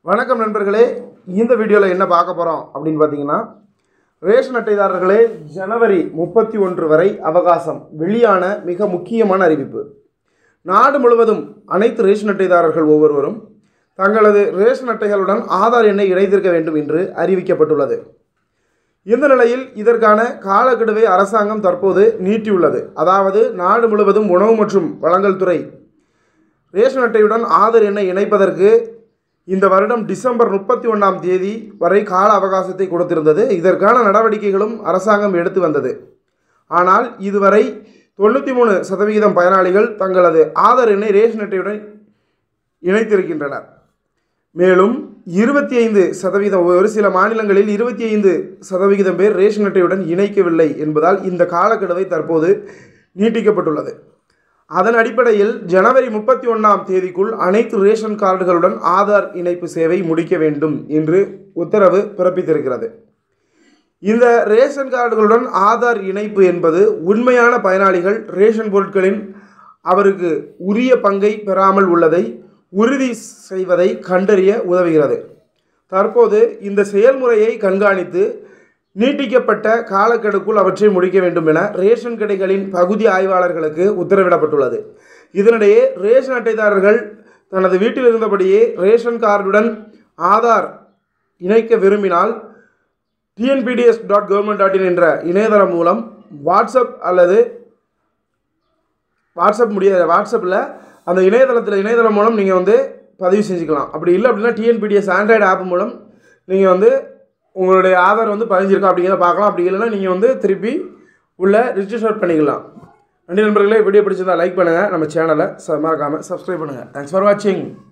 வணக்கம் நண்பர்களே இந்த வீடியோவில் என்ன பார்க்க போகிறோம் அப்படின்னு பார்த்தீங்கன்னா ரேஷன் அட்டைதாரர்களே ஜனவரி முப்பத்தி ஒன்று வரை அவகாசம் வெளியான மிக முக்கியமான அறிவிப்பு நாடு முழுவதும் அனைத்து ரேஷன் அட்டைதாரர்கள் ஒவ்வொருவரும் தங்களது ரேஷன் அட்டைகளுடன் ஆதார் எண்ணை இணைத்திருக்க வேண்டும் என்று அறிவிக்கப்பட்டுள்ளது இந்த நிலையில் இதற்கான காலக்கெடுவை அரசாங்கம் தற்போது நீட்டியுள்ளது அதாவது நாடு முழுவதும் உணவு மற்றும் வழங்கல் துறை ரேஷன் அட்டையுடன் ஆதார் எண்ணை இணைப்பதற்கு இந்த வருடம் டிசம்பர் முப்பத்தி ஒன்றாம் தேதி வரை கால அவகாசத்தை கொடுத்திருந்தது இதற்கான நடவடிக்கைகளும் அரசாங்கம் எடுத்து வந்தது ஆனால் இதுவரை தொண்ணூற்றி மூணு சதவிகிதம் பயனாளிகள் தங்களது ஆதார் எண்ணை ரேஷன் அட்டையுடன் இணைத்திருக்கின்றனர் மேலும் இருபத்தி ஐந்து சதவீதம் ஒரு சில மாநிலங்களில் இருபத்தி ஐந்து சதவிகிதம் பேர் ரேஷன் அட்டையுடன் இணைக்கவில்லை என்பதால் இந்த காலக்கெடுவை தற்போது நீட்டிக்கப்பட்டுள்ளது அதன் அடிப்படையில் ஜனவரி முப்பத்தி ஒன்றாம் தேதிக்குள் அனைத்து ரேஷன் கார்டுகளுடன் ஆதார் இணைப்பு சேவை முடிக்க வேண்டும் என்று உத்தரவு பிறப்பித்திருக்கிறது இந்த ரேஷன் கார்டுகளுடன் ஆதார் இணைப்பு என்பது உண்மையான பயனாளிகள் ரேஷன் பொருட்களின் அவருக்கு உரிய பங்கை பெறாமல் உள்ளதை உறுதி செய்வதை கண்டறிய உதவுகிறது தற்போது இந்த செயல்முறையை கண்காணித்து நீட்டிக்கப்பட்ட காலக்கெடுக்குள் அவற்றை முடிக்க வேண்டும் என ரேஷன் கடைகளின் பகுதி ஆய்வாளர்களுக்கு உத்தரவிடப்பட்டுள்ளது இதனிடையே ரேஷன் அட்டைதாரர்கள் தனது வீட்டில் இருந்தபடியே ரேஷன் கார்டுடன் ஆதார் இணைக்க விரும்பினால் TNPDS dot government dot in என்ற இணையதளம் மூலம் வாட்ஸ்அப் அல்லது வாட்ஸ்அப் முடிய வாட்ஸ்அப்பில் அந்த இணையதளத்தில் இணையதளம் மூலம் நீங்கள் வந்து பதிவு செஞ்சுக்கலாம் அப்படி இல்லை அப்படின்னா டிஎன்பிடிஎஸ் ஆண்ட்ராய்டு ஆப் மூலம் நீங்கள் வந்து உங்களுடைய ஆதார் வந்து பதிஞ்சிருக்கா அப்படிங்கிறத பார்க்கலாம் அப்படி இல்லைன்னா நீங்கள் வந்து திருப்பி உள்ள ரிஜிஸ்டர் பண்ணிக்கலாம் நன்றி நண்பர்களே வீடியோ பிடிச்சிருந்தா லைக் பண்ணுங்கள் நம்ம சேனலை மறக்காமல் சப்ஸ்கிரைப் பண்ணுங்கள் தேங்க்ஸ் ஃபார் வாட்சிங்